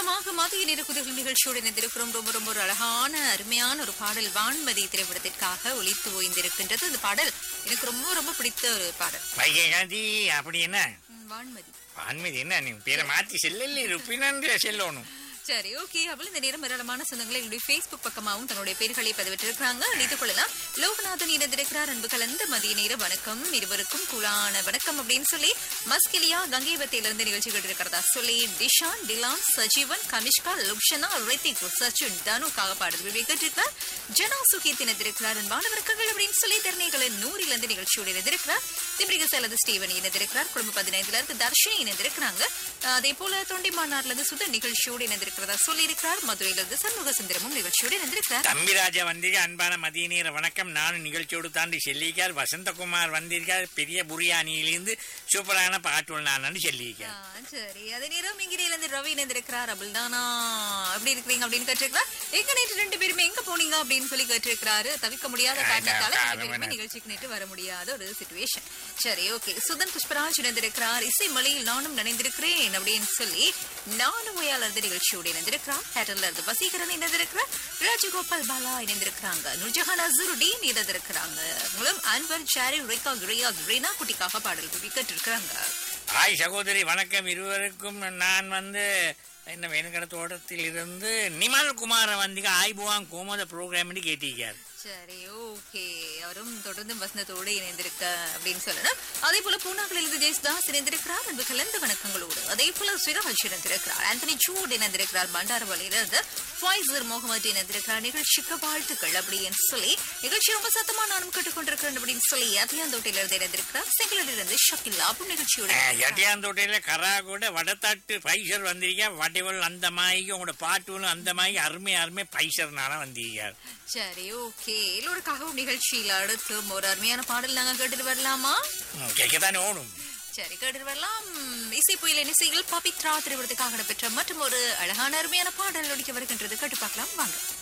சொந்தமாக மதிய நேர குதிகள் நிகழ்ச்சியோடு இணைந்திருக்கிறோம் ரொம்ப ரொம்ப ஒரு அழகான அருமையான ஒரு பாடல் வான்மதி திரைப்படத்திற்காக ஒலித்து ஓய்ந்திருக்கின்றது இந்த பாடல் எனக்கு ரொம்ப ரொம்ப பிடித்த ஒரு பாடல் வைகை காந்தி அப்படி என்ன ம், வான்மதி வான்மதி என்ன நீ பேரை மாத்தி செல்லல இருப்பினன்று செல்லணும் சரி ஓகே அவள் இந்த நேரம் ஏராளமான சொந்தங்களை எங்களுடைய Facebook பக்கமாகவும் தன்னுடைய பெயர்களை பதிவிட்டிருக்கிறாங்க அழைத்துக் கொள்ளலாம் லோகநாதன் இணைந்திருக்கிறார் அன்பு கலந்த மதிய நேர வணக்கம் இருவருக்கும் கூலான வணக்கம் அப்படின்னு சொல்லி மஸ்கிலியா கங்கைவத்திலிருந்து நிகழ்ச்சி கேட்டிருக்கிறதா சொல்லி டிஷான் டிலான் சஜீவன் கமிஷ்கா லுக்ஷனா ரித்திக் சச்சின் தனுக்காக பாடல் விரும்பி கேட்டிருக்கிறார் ஜனா சுகீத் இணைந்திருக்கிறார் அன்பான வணக்கங்கள் அப்படின்னு சொல்லி தர்ணிகளின் நூறிலிருந்து நிகழ்ச்சியோடு இணைந்திருக்கிறார் திமிரிக சேலது ஸ்டீவன் இணைந்திருக்கிறார் குடும்ப பதினைந்துல இருந்து தர்ஷினி இணைந்திருக்கிறாங்க அதே போல தொண்டிமானார்ல இருந்து சுத நிகழ்ச்சியோடு இணைந்திருக்கிறதா சொல்லி இருக்கிறார் மதுரையில இருந்து சண்முக சுந்தரமும் நிகழ்ச்சியோடு இணைந்திருக்கிறார் தம்பிராஜா வந்தீங்க அன்பான மதிய நேர வணக்கம் நானும் நிகழ்ச்சியோடு தாண்டி செல்லியிருக்கார் வசந்தகுமார் வந்திருக்கார் பெரிய புரியாணியிலிருந்து சூப்பரான பாட்டு நான் சொல்லியிருக்கார் ஆ, சரி அதே நேரம் இங்கிரியில இருந்து ரவி இணைந்திருக்கிறார் அபுல்தானா எப்படி இருக்கிறீங்க அப்படின்னு கேட்டிருக்கிறார் எங்க நேற்று ரெண்டு பேருமே எங்க போனீங்க அப்படின்னு சொல்லி கேட்டிருக்கிறாரு தவிர்க்க முடியாத காரணத்தால ரெண்டு பேருமே காரணம் நிகழ்ச்சிக்கு நேற்று வர முடியாத ஒரு சுச்சுவேஷன் சரி ஓகே சுதன் புஷ்பராஜ் இணைந்திருக்கிறார் இசை மலையில் நானும் நினைந்திருக்கிறேன் அப்படின்னு சொல்லி நானும் உயால இருந்து நிகழ்ச்சியோடு இணைந்திருக்கிறார் தேட்டர்ல இருந்து வசீகரன் இணைந்திருக்கிறார் ராஜகோபால் பாலா இணைந்திருக்கிறாங்க நுர்ஜஹான் அசுருடீன் இணைந்திருக்கிறாங்க மூலம் அன்வர் ஷாரி ரிகா ரியாத் ரீனா குட்டிக்காக பாடல் கேட்டு இருக்கிறாங்க ஹாய் சகோதரி வணக்கம் இருவருக்கும் நான் வந்து என்ன வேணுங்கிற தோட்டத்தில் இருந்து நிமல் குமார வந்திக ஆய்புவான் கோமத ப்ரோக்ராம் கேட்டிருக்கார் சரி ஓகே அவரும் தொடர்ந்து வசந்தத்தோடு இணைந்திருக்க அப்படின்னு சொல்லணும் அதே போல பூனாக்களில் இருந்து ஜெயசுதாஸ் இணைந்திருக்கிறார் அன்பு கலந்த வணக்கங்களோடு அதே போல சுரஹர்ஷ் இணைந்திருக்கிறார் ஆந்தனி ஜூட் இணைந்திருக்கிறார் பண்டாரவழியில இருந்து ஃபாய்சர் முகமது இணைந்திருக்கிறார் நிகழ்ச்சிக்கு வாழ்த்துக்கள் அப்படின்னு சொல்லி நிகழ்ச்சி ரொம்ப சத்தமா நானும் கேட்டுக்கொண்டிருக்கிறேன் அப்படின்னு சொல்லி அதியாந்தோட்டையில இருந்து இணைந்திருக்கிறார் செங்கலில் இருந்து ஷக்கில் அப்பும் நிகழ்ச்சியோட எட்டியாந்தோட்டையில கரா கூட வடத்தாட்டு பைசர் வந்திருக்கா வடிவல் அந்த மாதிரி உங்களோட பாட்டுகளும் அந்த மாதிரி அருமை அருமை பைசர்னால வந்திருக்கார் சரி ஓகே எல்லோருக்காகவும் நிகழ்ச்சியில் அடுத்து ஒரு அருமையான பாடல் நாங்க கேட்டுட்டு வரலாமா ம், கேட்கத்தானே ஓடும் சரி கேட்டு வரலாம் இசை புயல் இசையில் பபித்ரா திரைப்படத்துக்காக நடைபெற்ற மற்றும் ஒரு அழகான அருமையான பாடல் ஒடிக்க வருகின்றது கேட்டு பார்க்கலாம் வாங்க